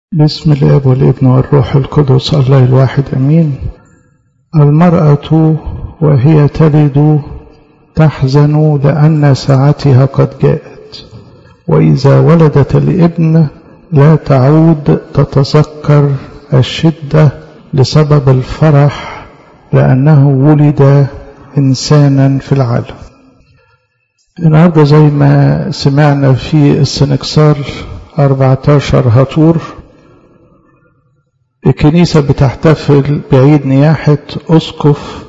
بسم الاب والابن والروح القدس الله الواحد امين المراه وهي تلد تحزن لان ساعتها قد جاءت واذا ولدت الابن لا تعود تتذكر الشده لسبب الفرح لانه ولد انسانا في العالم النهارده زي ما سمعنا في السنكسار 14 هطور الكنيسة بتحتفل بعيد نياحة أسقف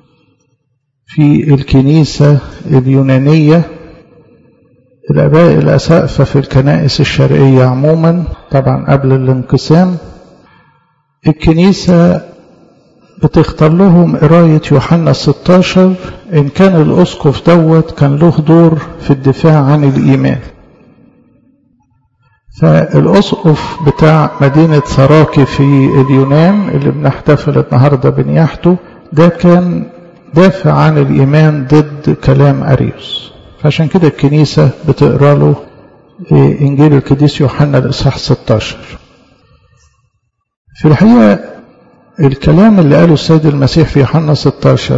في الكنيسة اليونانية الآباء الأسقفة في الكنائس الشرقية عموما طبعا قبل الانقسام الكنيسة بتختار لهم قراية يوحنا 16 إن كان الأسقف دوت كان له دور في الدفاع عن الإيمان فالأسقف بتاع مدينة ثراكي في اليونان اللي بنحتفل النهاردة بنياحته ده كان دافع عن الإيمان ضد كلام أريوس فعشان كده الكنيسة بتقرأ له إنجيل القديس يوحنا الإصحاح 16 في الحقيقة الكلام اللي قاله السيد المسيح في يوحنا 16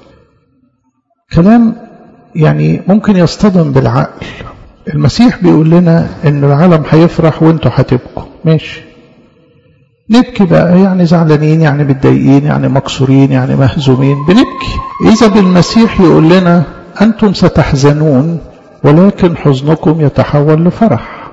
كلام يعني ممكن يصطدم بالعقل المسيح بيقول لنا ان العالم هيفرح وانتوا هتبكوا ماشي نبكي بقى يعني زعلانين يعني متضايقين يعني مكسورين يعني مهزومين بنبكي اذا بالمسيح يقول لنا انتم ستحزنون ولكن حزنكم يتحول لفرح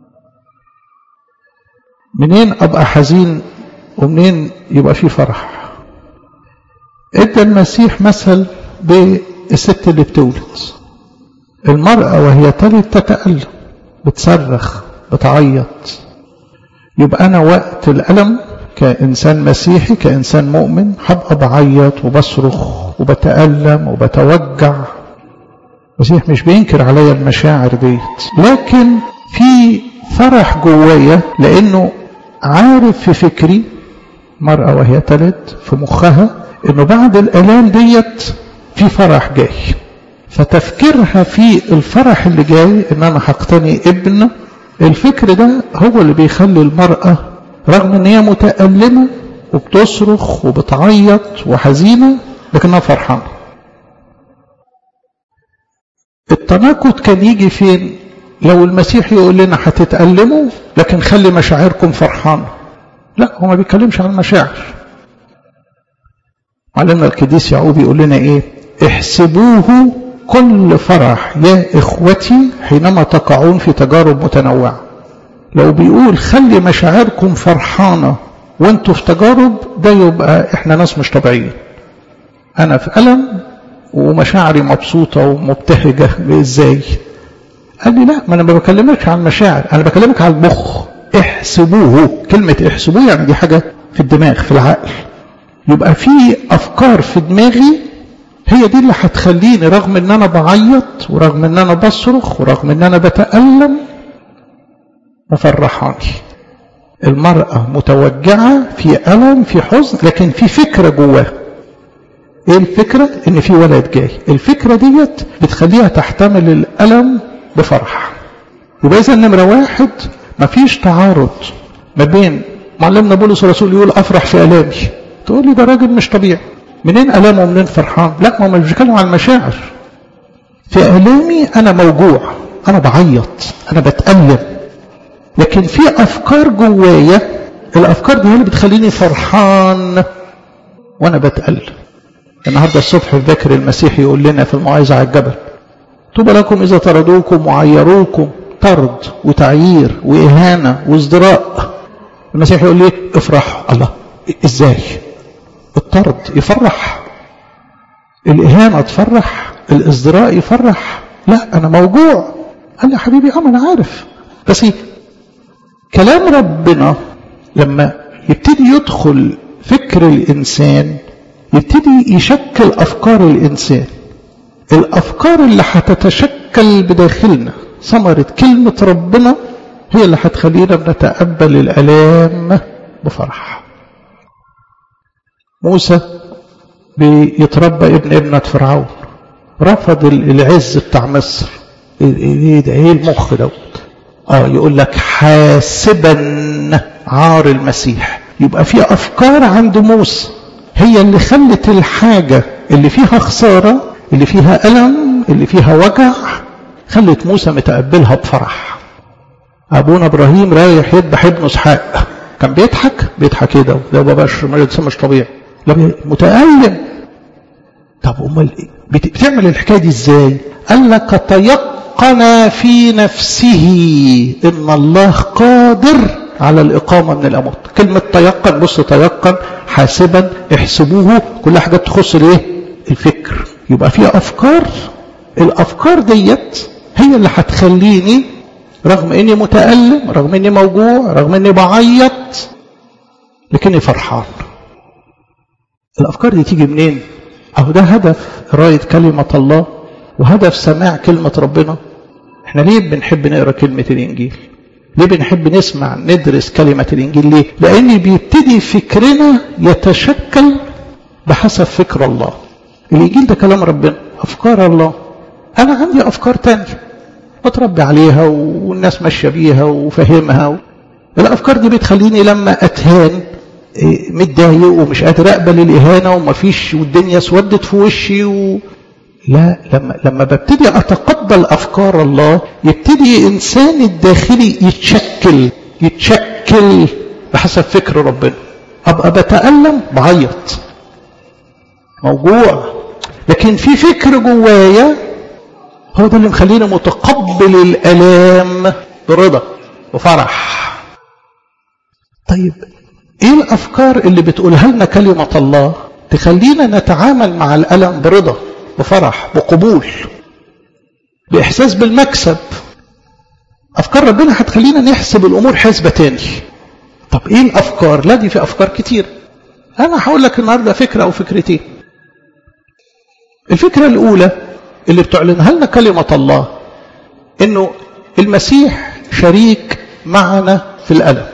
منين ابقى حزين ومنين يبقى في فرح ادى المسيح مثل بالست اللي بتولد المرأة وهي تلد تتألم بتصرخ بتعيط يبقى أنا وقت الألم كإنسان مسيحي كإنسان مؤمن هبقى بعيط وبصرخ وبتألم وبتوجع المسيح مش بينكر عليا المشاعر ديت لكن في فرح جوايا لأنه عارف في فكري مرأة وهي تلد في مخها إنه بعد الآلام ديت في فرح جاي فتفكيرها في الفرح اللي جاي ان انا هقتني ابن الفكر ده هو اللي بيخلي المرأة رغم ان هي متألمة وبتصرخ وبتعيط وحزينة لكنها فرحانة التناقض كان يجي فين لو المسيح يقول لنا هتتألموا لكن خلي مشاعركم فرحانة لا هو ما بيتكلمش عن المشاعر علمنا القديس يعقوب يقول لنا ايه احسبوه كل فرح يا إخوتي حينما تقعون في تجارب متنوعة لو بيقول خلي مشاعركم فرحانة وانتوا في تجارب ده يبقى احنا ناس مش طبيعيين انا في ألم ومشاعري مبسوطة ومبتهجة ازاي قال لي لا ما انا ما بكلمكش عن مشاعر انا بكلمك عن المخ احسبوه كلمة احسبوه يعني دي حاجة في الدماغ في العقل يبقى في افكار في دماغي هي دي اللي هتخليني رغم ان انا بعيط ورغم ان انا بصرخ ورغم ان انا بتألم مفرحاني المرأة متوجعة في ألم في حزن لكن في فكرة جواها ايه الفكرة ان في ولد جاي الفكرة ديت بتخليها تحتمل الألم بفرح يبقى اذا نمرة واحد مفيش تعارض ما بين معلمنا بولس الرسول يقول افرح في الامي تقول لي ده راجل مش طبيعي منين ألام ومنين فرحان لا ما مش بتكلم عن المشاعر في ألامي أنا موجوع أنا بعيط أنا بتألم لكن في أفكار جوايا الأفكار دي هي اللي بتخليني فرحان وأنا بتألم النهارده الصبح في ذكر المسيح يقول لنا في الموعظة على الجبل طوبى لكم إذا طردوكم وعيروكم طرد وتعيير وإهانة وازدراء المسيح يقول لي افرحوا الله إزاي الطرد يفرح الإهانة تفرح الإصدراء يفرح لا أنا موجوع قال لي يا حبيبي أه أنا عارف بس كلام ربنا لما يبتدي يدخل فكر الإنسان يبتدي يشكل أفكار الإنسان الأفكار اللي هتتشكل بداخلنا ثمرة كلمة ربنا هي اللي هتخلينا بنتقبل الآلام بفرح موسى بيتربى ابن ابنة فرعون رفض العز بتاع مصر ايه ده ايه المخ دوت اه يقول لك حاسبا عار المسيح يبقى في افكار عند موسى هي اللي خلت الحاجة اللي فيها خسارة اللي فيها ألم اللي فيها وجع خلت موسى متقبلها بفرح أبونا إبراهيم رايح يذبح ابنه إسحاق كان بيضحك بيضحك كده ده باباش مش طبيعي لا متألم طب امال بتعمل الحكايه دي ازاي قال لك تيقن في نفسه ان الله قادر على الاقامه من الاموات كلمه تيقن بص تيقن حاسبا احسبوه كل حاجه تخص الايه الفكر يبقى في افكار الافكار ديت هي اللي هتخليني رغم اني متالم رغم اني موجوع رغم اني بعيط لكني فرحان الافكار دي تيجي منين أهو ده هدف قراية كلمة الله وهدف سماع كلمة ربنا احنا ليه بنحب نقرا كلمة الإنجيل ليه بنحب نسمع ندرس كلمة الإنجيل ليه لأن بيبتدي فكرنا يتشكل بحسب فكر الله الإنجيل ده كلام ربنا أفكار الله أنا عندي أفكار تانية بتربي عليها والناس ماشية بيها وفهمها الأفكار دي بتخليني لما أتهان متضايق ومش قادر اقبل الاهانه ومفيش والدنيا اسودت في وشي و... لا لما لما ببتدي اتقبل افكار الله يبتدي انساني الداخلي يتشكل يتشكل بحسب فكر ربنا ابقى بتالم بعيط موجوع لكن في فكر جوايا هو ده اللي مخليني متقبل الالام برضا وفرح طيب ايه الافكار اللي بتقولها لنا كلمة الله تخلينا نتعامل مع الالم برضا بفرح بقبول باحساس بالمكسب افكار ربنا هتخلينا نحسب الامور حسبة تاني طب ايه الافكار لا دي في افكار كتير انا هقول لك النهارده فكرة او فكرتين الفكرة الاولى اللي بتعلنها لنا كلمة الله انه المسيح شريك معنا في الالم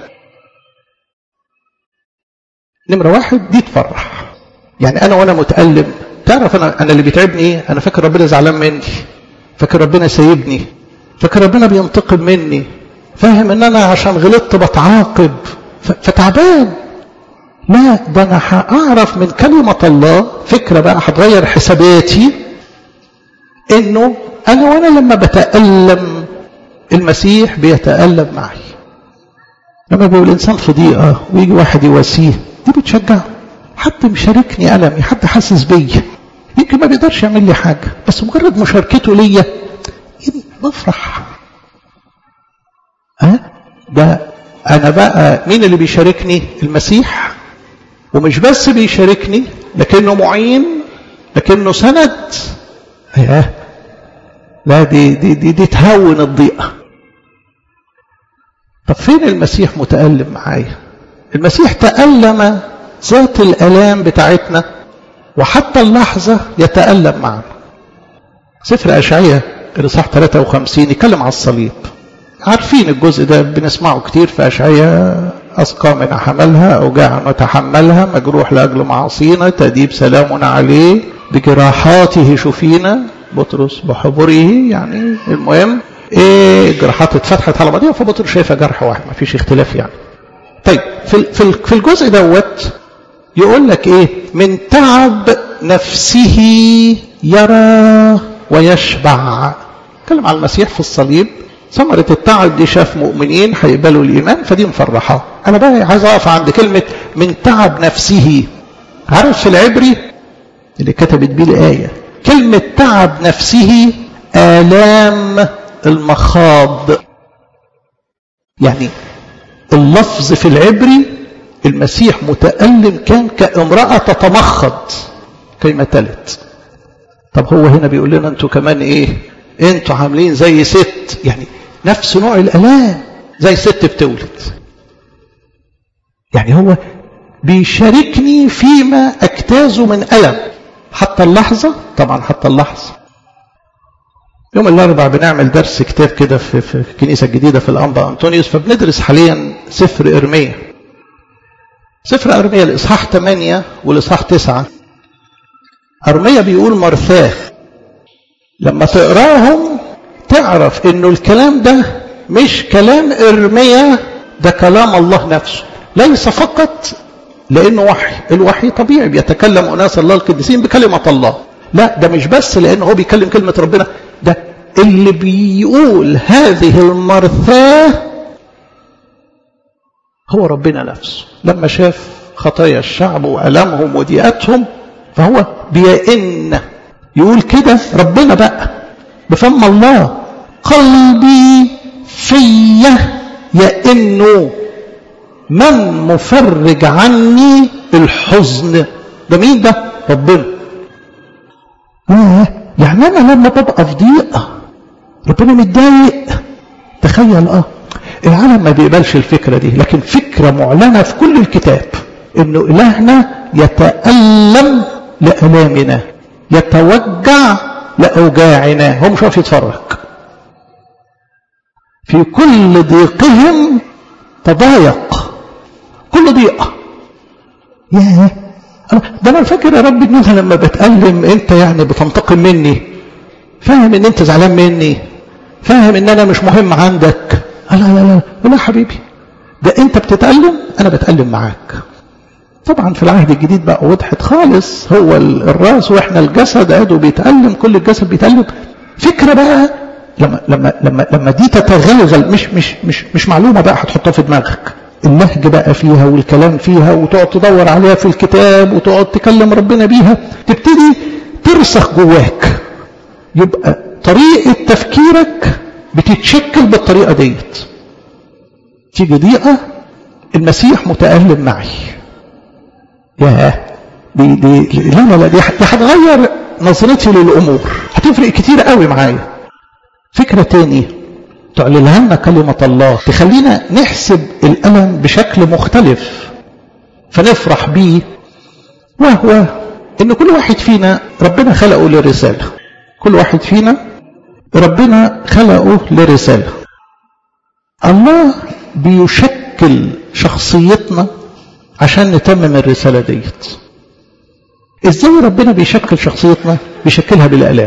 نمرة واحد دي تفرح يعني أنا وأنا متألم تعرف أنا, أنا اللي بيتعبني إيه أنا فاكر ربنا زعلان مني فاكر ربنا سايبني فاكر ربنا بينتقم مني فاهم ان انا عشان غلطت بتعاقب فتعبان لا ده انا هعرف من كلمة الله فكرة بقى هتغير حساباتي انه انا وانا لما بتألم المسيح بيتألم معي لما بيقول الانسان في ضيقة ويجي واحد يواسيه دي بتشجعه حد مشاركني ألمي حد حاسس بيا يمكن ما بيقدرش يعمل لي حاجة بس مجرد مشاركته ليا بفرح أه؟ ده أنا بقى مين اللي بيشاركني المسيح ومش بس بيشاركني لكنه معين لكنه سند أه؟ لا دي, دي, دي, دي تهون الضيقة طب فين المسيح متألم معايا المسيح تألم ذات الألام بتاعتنا وحتى اللحظة يتألم معنا سفر أشعية الإصحاح 53 يتكلم على الصليب عارفين الجزء ده بنسمعه كتير في أشعية أسقامنا حملها أوجاع نتحملها مجروح لأجل معاصينا تأديب سلامنا عليه بجراحاته شفينا بطرس بحبره يعني المهم ايه الجراحات اتفتحت على بعضها فبطرس شايفها جرح واحد ما فيش اختلاف يعني طيب في في الجزء دوت يقول لك ايه من تعب نفسه يرى ويشبع اتكلم على المسيح في الصليب ثمرة التعب دي شاف مؤمنين هيقبلوا الإيمان فدي مفرحة أنا بقى عايز أقف عند كلمة من تعب نفسه عارف في العبري اللي كتبت بيه الآية كلمة تعب نفسه آلام المخاض يعني اللفظ في العبري المسيح متألم كان كامرأة تتمخض كيما تلت طب هو هنا بيقول لنا انتوا كمان ايه انتوا عاملين زي ست يعني نفس نوع الالام زي ست بتولد يعني هو بيشاركني فيما اجتازه من الم حتى اللحظه طبعا حتى اللحظه يوم الاربعاء بنعمل درس كتاب كده في, في الكنيسه الجديده في الانبا انطونيوس فبندرس حاليا سفر ارميا سفر ارميا الاصحاح 8 والاصحاح 9 ارميا بيقول مرثاه لما تقراهم تعرف انه الكلام ده مش كلام ارميا ده كلام الله نفسه ليس فقط لانه وحي الوحي طبيعي بيتكلم اناس الله القديسين بكلمه الله لا ده مش بس لانه هو بيكلم كلمه ربنا ده اللي بيقول هذه المرثاه هو ربنا نفسه لما شاف خطايا الشعب والامهم وضيقتهم فهو بيئن يقول كده ربنا بقى بفم الله قلبي فيا يئن من مفرج عني الحزن ده مين ده ربنا يعني انا لما ببقى في ضيقه ربنا متضايق تخيل اه العالم ما بيقبلش الفكره دي لكن فكره معلنه في كل الكتاب انه الهنا يتالم لالامنا يتوجع لاوجاعنا هو مش عارف يتفرج في كل ضيقهم تضايق كل ضيقه ياه ده انا فاكر يا رب ان انا لما بتألم انت يعني بتنتقم مني فاهم ان انت زعلان مني فاهم ان انا مش مهم عندك لا لا لا لا حبيبي ده انت بتتألم انا بتألم معاك طبعا في العهد الجديد بقى وضحت خالص هو الراس واحنا الجسد قاعد بيتألم كل الجسد بيتألم فكرة بقى لما لما لما لما دي تتغلغل مش مش مش مش معلومة بقى هتحطها في دماغك اللهج بقى فيها والكلام فيها وتقعد تدور عليها في الكتاب وتقعد تكلم ربنا بيها تبتدي ترسخ جواك يبقى طريقة تفكيرك بتتشكل بالطريقة ديت تيجي ضيقة المسيح متألم معي ياه دي دي لا لا لا دي هتغير نظرتي للأمور هتفرق كتير قوي معايا فكرة تاني تعلنها لنا كلمة الله تخلينا نحسب الألم بشكل مختلف فنفرح بيه وهو إن كل واحد فينا ربنا خلقه لرسالة كل واحد فينا ربنا خلقه لرسالة الله بيشكل شخصيتنا عشان نتمم الرسالة ديت ازاي ربنا بيشكل شخصيتنا بيشكلها بالآلام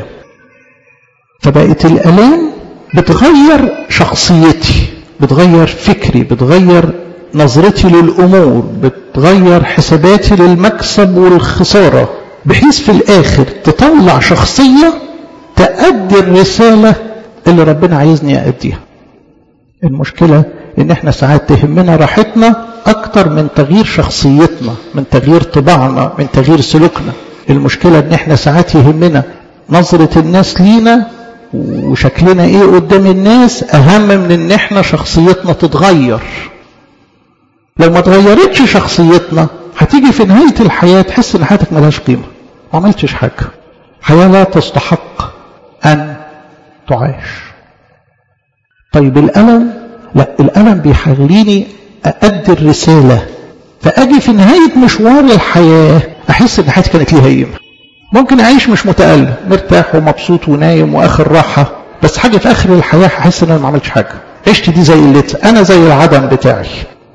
فبقت الآلام بتغير شخصيتي بتغير فكري بتغير نظرتي للأمور بتغير حساباتي للمكسب والخسارة بحيث في الآخر تطلع شخصية تأدي الرسالة اللي ربنا عايزني أأديها المشكلة إن إحنا ساعات تهمنا راحتنا أكتر من تغيير شخصيتنا من تغيير طباعنا من تغيير سلوكنا المشكلة إن إحنا ساعات يهمنا نظرة الناس لينا وشكلنا ايه قدام الناس اهم من ان احنا شخصيتنا تتغير لو ما اتغيرتش شخصيتنا هتيجي في نهاية الحياة تحس ان حياتك ملهاش قيمة ما عملتش حاجة حياة لا تستحق ان تعاش طيب الألم لا الألم بيخليني أأدي الرسالة فأجي في نهاية مشوار الحياة أحس إن حياتي كانت ليها قيمة ممكن أعيش مش متألم مرتاح ومبسوط ونايم وآخر راحة بس حاجة في آخر الحياة أحس إن أنا ما عملتش حاجة عشت دي زي اللت أنا زي العدم بتاعي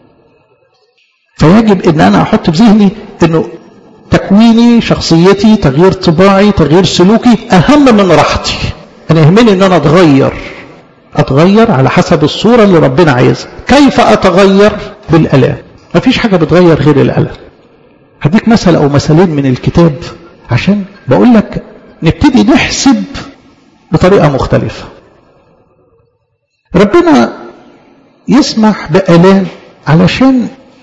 فيجب إن أنا أحط في ذهني إنه تكويني شخصيتي تغيير طباعي تغيير سلوكي أهم من راحتي أنا يهمني إن أنا أتغير أتغير على حسب الصورة اللي ربنا عايزها كيف أتغير بالألام مفيش حاجة بتغير غير الألم هديك مثل أو مثلين من الكتاب عشان بقول لك نبتدي نحسب بطريقة مختلفة ربنا يسمح بآلام علشان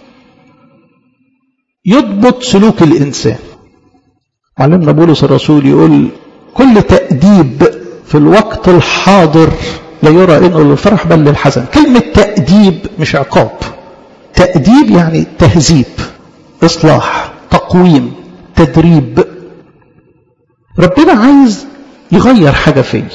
يضبط سلوك الإنسان معلمنا بولس الرسول يقول كل تأديب في الوقت الحاضر لا يرى انه للفرح بل للحزن كلمة تأديب مش عقاب تأديب يعني تهذيب إصلاح تقويم تدريب ربنا عايز يغير حاجة فيا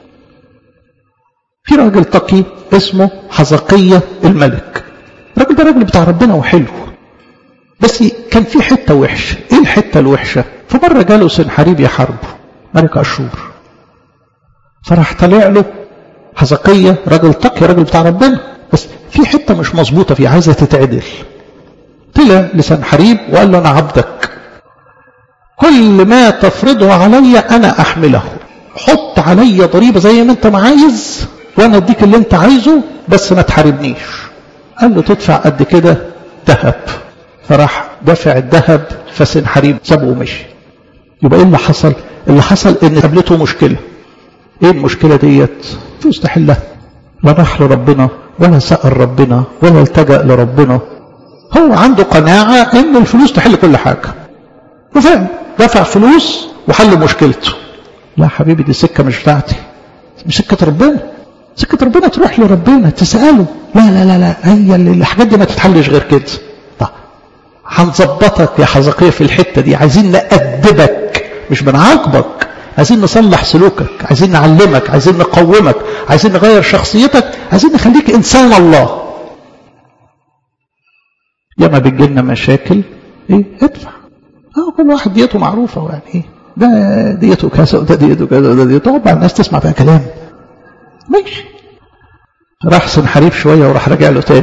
في راجل تقي اسمه حزقية الملك الراجل ده راجل بتاع ربنا وحلو بس كان في حتة وحشة ايه الحتة الوحشة فمرة جاله سنحريب يحاربه ملك أشور فراح طلع له حزقية راجل تقي راجل بتاع ربنا بس في حتة مش مظبوطة فيه عايزة تتعدل طلع لسنحريب وقال له أنا عبدك كل ما تفرضه علي أنا أحمله حط علي ضريبة زي ما أنت ما عايز وانا اديك اللي انت عايزه بس ما تحاربنيش قال له تدفع قد كده ذهب فراح دافع الذهب فسنحريب سابه ومشي يبقى ايه اللي حصل اللي حصل ان قابلته مشكله ايه المشكله ديت فلوس تحلها لا راح لربنا ولا سأل ربنا ولا التجأ لربنا هو عنده قناعة ان الفلوس تحل كل حاجة وفهم دفع فلوس وحل مشكلته لا حبيبي دي سكة مش بتاعتي مش سكة ربنا سكة ربنا تروح لربنا تسأله لا لا لا لا هي الحاجات دي ما تتحلش غير كده طب هنظبطك يا حزقية في الحتة دي عايزين نأدبك مش بنعاقبك عايزين نصلح سلوكك عايزين نعلمك عايزين نقومك عايزين نغير شخصيتك عايزين نخليك إنسان الله ياما بتجيلنا مشاكل ايه ادفع اه كل واحد ديته معروفة يعني ايه ده ديته كذا وده ديته كذا وده ديته طبعا الناس تسمع بقى كلام ماشي راح سنحريب شوية وراح راجع له تاني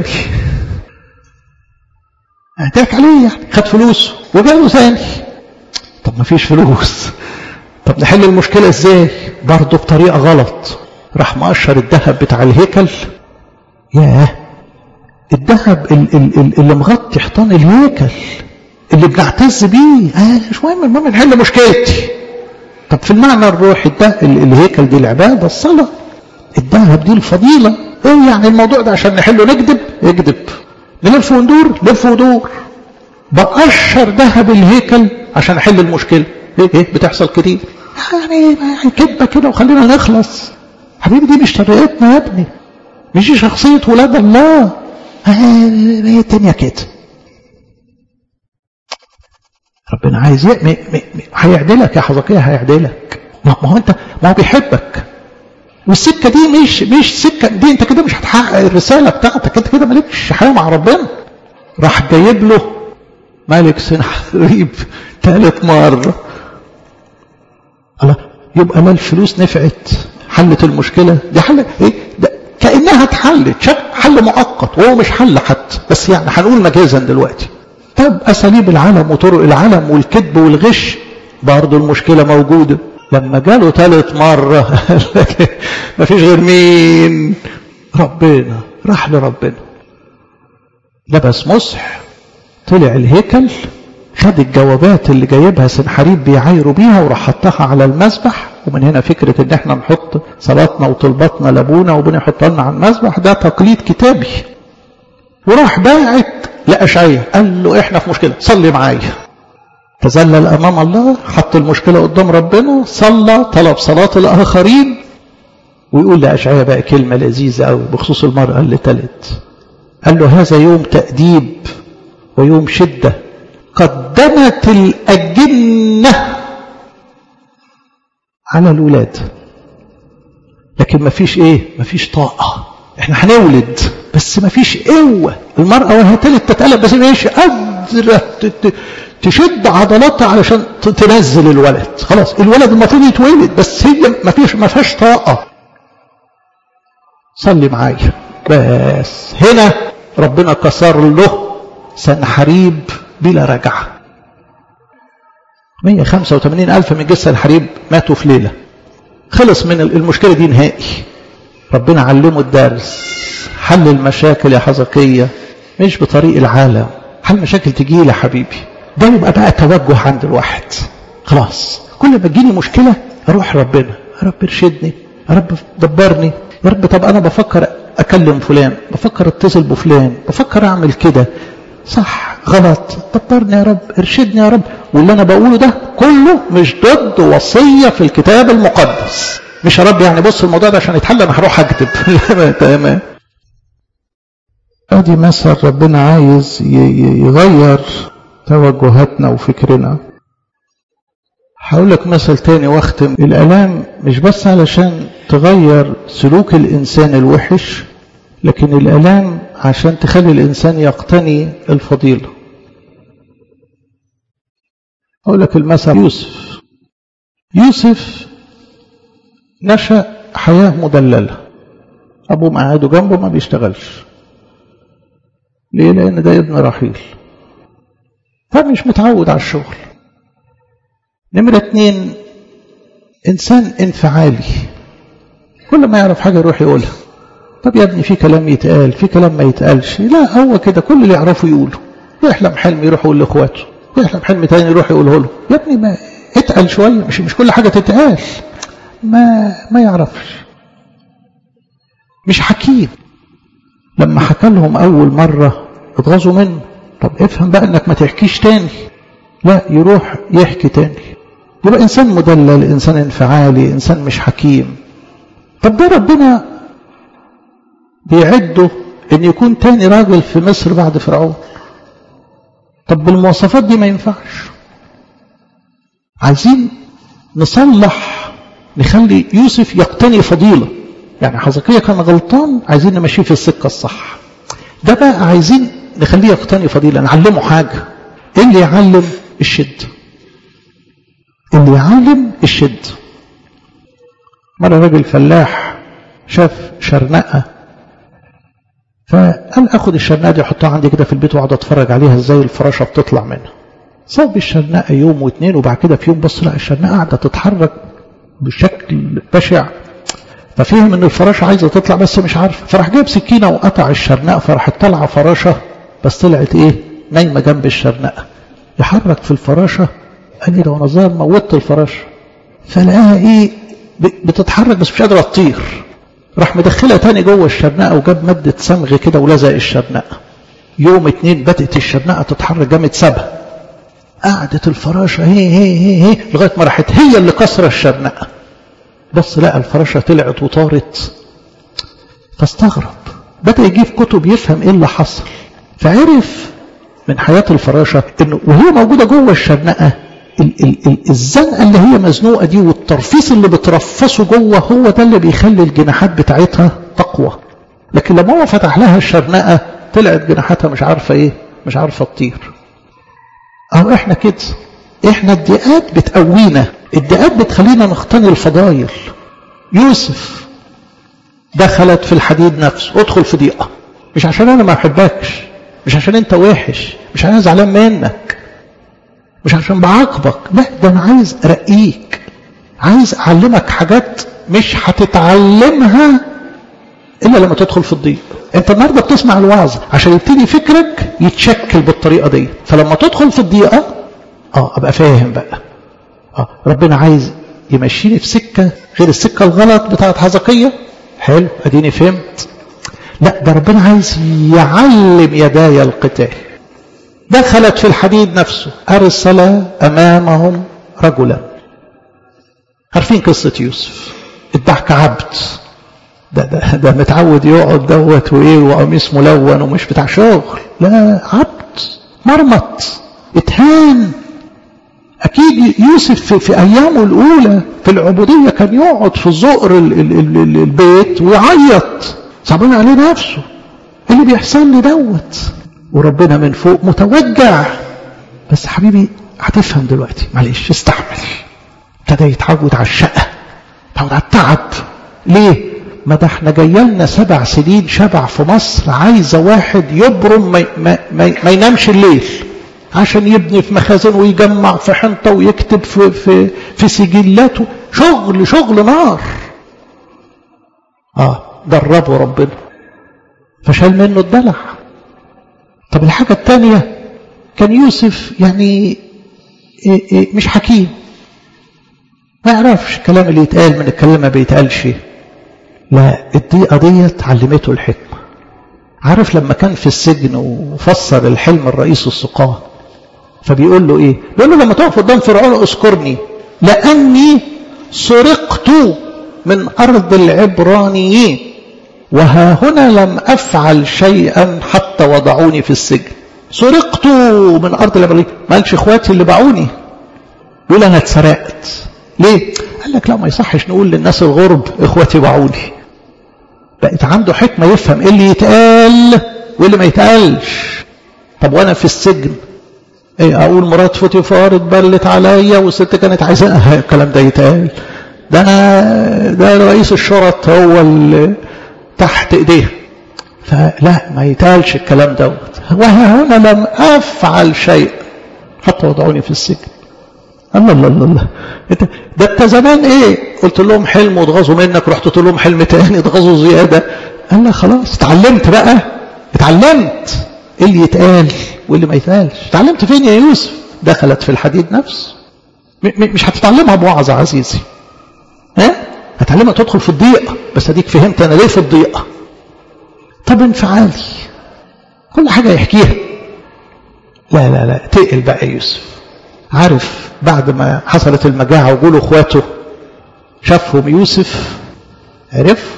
اعترك عليه يعني خد فلوسه وجاله ثاني طب ما فيش فلوس طب نحل المشكلة ازاي برضه بطريقة غلط راح مقشر الذهب بتاع الهيكل ياه الذهب اللي مغطي حيطان الهيكل اللي بنعتز بيه آه مش مهم المهم نحل مشكلتي طب في المعنى الروحي ده الهيكل دي العبادة الصلاة الذهب دي الفضيلة ايه يعني الموضوع ده عشان نحله نكذب اكذب نلف وندور لف ودور بقشر ذهب الهيكل عشان احل المشكلة ايه ايه بتحصل كتير يعني كدبة كده وخلينا نخلص حبيبي دي مش طريقتنا يا ابني مش دي شخصية ولاد الله هي الدنيا كده ربنا عايز هيعدلك يا حزقية هيعدلك ما هو انت ما هو بيحبك والسكة دي مش مش سكة دي انت كده مش هتحقق الرسالة بتاعتك انت كده مالكش حياة مع ربنا راح جايب له ملك سنحريب ثالث مرة الله يبقى لا الفلوس نفعت حلت المشكلة دي حل ايه ده كأنها اتحلت حل مؤقت وهو مش حل حتى بس يعني هنقول مجازا دلوقتي طب أساليب العالم وطرق العالم والكذب والغش برضه المشكلة موجودة لما جاله ثالث مرة ما فيش غير مين ربنا راح لربنا لبس مسح طلع الهيكل خد الجوابات اللي جايبها سنحريب بيعايروا بيها وراح حطها على المسبح ومن هنا فكرة ان احنا نحط صلاتنا وطلباتنا لابونا وابونا يحطها لنا على المسبح ده تقليد كتابي وراح باعت لأشعية قال له احنا في مشكلة صلي معايا تذلل امام الله حط المشكلة قدام ربنا صلى طلب صلاة الاخرين ويقول لأشعية بقى كلمة لذيذة قوي بخصوص المرأة اللي تلت قال له هذا يوم تأديب ويوم شدة قدمت الأجنة على الولاد لكن ما فيش ايه ما فيش طاقة احنا هنولد بس ما فيش قوة المرأة وهي تلت تتقلب بس مش قادرة تشد عضلاتها علشان تنزل الولد خلاص الولد المفروض يتولد بس هي ما فيش ما فيهاش طاقة صلي معايا بس هنا ربنا كسر له سنحريب بلا رجعة 185 ألف من جثة الحريب ماتوا في ليلة خلص من المشكلة دي نهائي ربنا علمه الدرس حل المشاكل يا حزقية مش بطريق العالم حل مشاكل تجي لي حبيبي ده يبقى بقى توجه عند الواحد خلاص كل ما تجيني مشكلة اروح ربنا يا رب ارشدني يا رب دبرني يا رب طب انا بفكر اكلم فلان بفكر اتصل بفلان بفكر اعمل كده صح غلط دبرني يا رب ارشدني يا رب واللي انا بقوله ده كله مش ضد وصية في الكتاب المقدس مش يا رب يعني بص الموضوع ده عشان يتحل انا هروح اكتب تمام ادي مثل ربنا عايز يغير توجهاتنا وفكرنا هقول لك مثل تاني واختم الالام مش بس علشان تغير سلوك الانسان الوحش لكن الالام عشان تخلي الانسان يقتني الفضيله اقول لك المثل يوسف يوسف نشأ حياة مدللة أبوه مقعده جنبه ما بيشتغلش ليه لأن ده ابن رحيل فمش متعود على الشغل نمرة اتنين إنسان انفعالي كل ما يعرف حاجة يروح يقولها طب يا ابني في كلام يتقال في كلام ما يتقالش لا هو كده كل اللي يعرفه يقوله يحلم حلم يروح يقول لاخواته يحلم حلم تاني يروح يقوله له يا ابني ما اتقل شويه مش مش كل حاجه تتقال ما ما يعرفش مش حكيم لما حكى لهم اول مره اتغاظوا منه طب افهم بقى انك ما تحكيش تاني لا يروح يحكي تاني يبقى انسان مدلل انسان انفعالي انسان مش حكيم طب ده ربنا بيعده ان يكون تاني راجل في مصر بعد فرعون طب بالمواصفات دي ما ينفعش عايزين نصلح نخلي يوسف يقتني فضيلة يعني حزقية كان غلطان عايزين نمشيه في السكة الصح ده بقى عايزين نخليه يقتني فضيلة نعلمه حاجة ايه اللي يعلم الشد اللي يعلم الشد مرة راجل فلاح شاف شرنقة فقال اخد الشرنقة دي احطها عندي كده في البيت واقعد اتفرج عليها ازاي الفراشة بتطلع منها صاب الشرنقة يوم واثنين وبعد كده في يوم بص لا الشرنقة قاعدة تتحرك بشكل بشع ففهم ان الفراشة عايزة تطلع بس مش عارف فراح جايب سكينة وقطع الشرنقة فراحت طالعة فراشة بس طلعت ايه نايمة جنب الشرنقة يحرك في الفراشة قال لي لو انا ظاهر موتت الفراشة فلقاها ايه بتتحرك بس مش قادرة تطير راح مدخلها تاني جوه الشرنقة وجاب مادة صمغ كده ولزق الشرنقة يوم اتنين بدأت الشرنقة تتحرك جامد سابها قعدت الفراشة هي هي هي هي لغاية ما راحت هي اللي كسر الشرنقة بس لقى الفراشة طلعت وطارت فاستغرب بدأ يجيب كتب يفهم ايه اللي حصل فعرف من حياة الفراشة انه وهي موجودة جوه الشرنقة ال ال ال الزنقة اللي هي مزنوقة دي والترفيس اللي بترفسه جوه هو ده اللي بيخلي الجناحات بتاعتها تقوى لكن لما هو فتح لها الشرنقة طلعت جناحاتها مش عارفة ايه مش عارفة تطير أو إحنا كده إحنا الدقات بتقوينا الدقات بتخلينا نقتني الفضايل يوسف دخلت في الحديد نفسه ادخل في ضيقة مش عشان أنا ما أحبكش مش عشان أنت وحش مش عشان أنا زعلان منك مش عشان بعاقبك لا ده أنا عايز أرقيك عايز أعلمك حاجات مش هتتعلمها إلا لما تدخل في الضيق انت النهارده بتسمع الوعظ عشان يبتدي فكرك يتشكل بالطريقه دي فلما تدخل في الضيقه اه ابقى فاهم بقى اه ربنا عايز يمشيني في سكه غير السكه الغلط بتاعت حزقيه حلو اديني فهمت لا ده ربنا عايز يعلم يداي القتال دخلت في الحديد نفسه ارسل امامهم رجلا عارفين قصه يوسف الضحك عبد ده, ده, ده متعود يقعد دوت وايه وقميص ملون ومش بتاع شغل لا عبد مرمط اتهان اكيد يوسف في, في ايامه الاولى في العبوديه كان يقعد في زقر ال ال ال ال البيت ويعيط صعبان عليه نفسه ايه اللي بيحصل لي دوت وربنا من فوق متوجع بس حبيبي هتفهم دلوقتي معلش استحمل ابتدى يتعود على الشقه يتعود على التعب ليه ما ده احنا جايلنا سبع سنين شبع في مصر عايزة واحد يبرم ما, ما, ما, ما ينامش الليل عشان يبني في مخازن ويجمع في حنطة ويكتب في, في, في سجلاته شغل شغل نار اه دربه ربنا فشال منه الدلع طب الحاجة الثانية كان يوسف يعني إيه إيه مش حكيم ما يعرفش الكلام اللي يتقال من الكلام ما بيتقالش لا الضيقة ديت علمته الحكمة عارف لما كان في السجن وفسر الحلم الرئيس السقاه فبيقول له ايه بيقول له لما تقف قدام فرعون اذكرني لاني سرقت من ارض العبرانيين وها هنا لم افعل شيئا حتى وضعوني في السجن سرقت من ارض العبرانيين ما قالش اخواتي اللي باعوني بيقول انا اتسرقت ليه قال لك لا ما يصحش نقول للناس الغرب اخواتي باعوني بقت عنده حكمة يفهم ايه اللي يتقال وايه اللي ما يتقالش طب وانا في السجن ايه اقول مرات فوتيفار اتبلت عليا والست كانت عايزة الكلام ده يتقال ده انا ده رئيس الشرط هو اللي تحت ايديه فلا ما يتقالش الكلام دوت وها هنا لم افعل شيء حتى وضعوني في السجن الله الله الله الله ده انت زمان ايه قلت لهم حلم واتغاظوا منك رحت قلت لهم حلم تاني اتغاظوا زياده قال لا خلاص اتعلمت بقى اتعلمت ايه اللي يتقال واللي ما يتقالش اتعلمت فين يا يوسف دخلت في الحديد نفسه مش هتتعلمها بوعظة عزيزي ها هتعلمها تدخل في الضيقة بس اديك فهمت انا ليه في الضيقة طب انفعالي كل حاجة يحكيها لا لا لا تقل بقى يوسف عارف بعد ما حصلت المجاعة وجوله اخواته شافهم يوسف عرف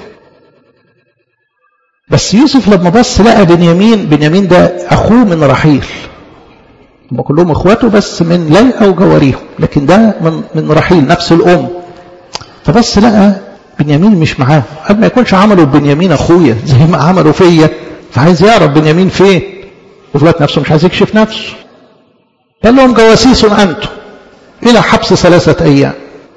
بس يوسف لما بص لقى بنيامين بنيامين ده اخوه من رحيل هم كلهم اخواته بس من ليئة وجواريهم لكن ده من من رحيل نفس الام فبس لقى بنيامين مش معاه قبل ما يكونش عملوا بنيامين اخويا زي ما عملوا فيا فعايز يعرف بنيامين فين وفي الوقت نفسه مش عايز يكشف نفسه قال لهم جواسيس انتم الى حبس ثلاثه ايام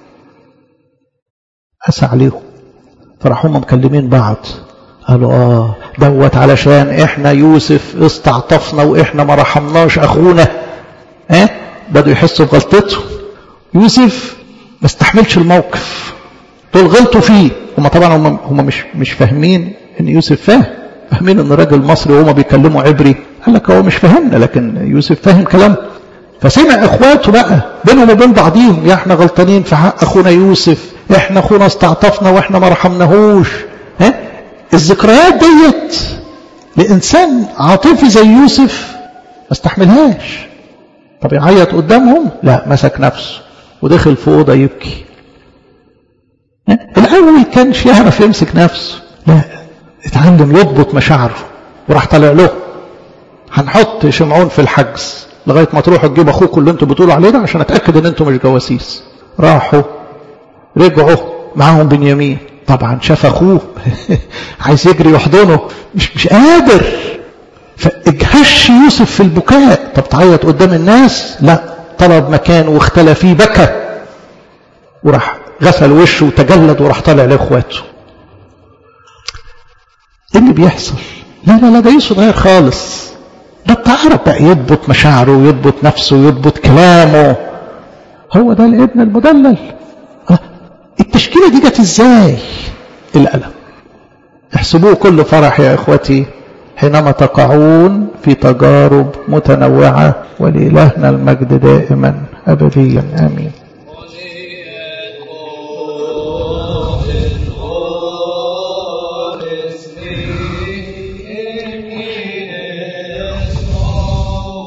اسى عليهم فراحوا هم مكلمين بعض قالوا اه دوت علشان احنا يوسف استعطفنا واحنا ما رحمناش اخونا اه بدوا يحسوا بغلطته يوسف ما استحملش الموقف دول غلطوا فيه هم طبعا هم, هم مش مش فاهمين ان يوسف فاهم فاهمين ان راجل مصري وهم بيتكلموا عبري قال لك هو مش فاهمنا لكن يوسف فاهم كلامه فسمع اخواته بقى بينهم وبين بعضيهم يا احنا غلطانين في حق اخونا يوسف احنا اخونا استعطفنا واحنا ما رحمناهوش ها الذكريات ديت لانسان عاطفي زي يوسف ما استحملهاش طب يعيط قدامهم لا مسك نفسه ودخل في اوضه يبكي الاول كانش يعرف يمسك نفسه لا اتعلم يضبط مشاعره وراح طالع له هنحط شمعون في الحجز لغايه ما تروحوا تجيبوا اخوكم اللي انتوا بتقولوا عليه ده عشان اتاكد ان انتوا مش جواسيس راحوا رجعوا معاهم بنيامين طبعا شاف اخوه عايز يجري يحضنه مش مش قادر فاجهش يوسف في البكاء طب تعيط قدام الناس لا طلب مكان واختلى فيه بكى وراح غسل وشه وتجلد وراح طالع لاخواته ايه اللي بيحصل لا لا لا ده يوسف غير خالص ده بتعرف بقى يضبط مشاعره ويضبط نفسه ويضبط كلامه هو ده الابن المدلل التشكيلة دي جت ازاي الألم احسبوه كل فرح يا اخوتي حينما تقعون في تجارب متنوعة ولإلهنا المجد دائما أبديا آمين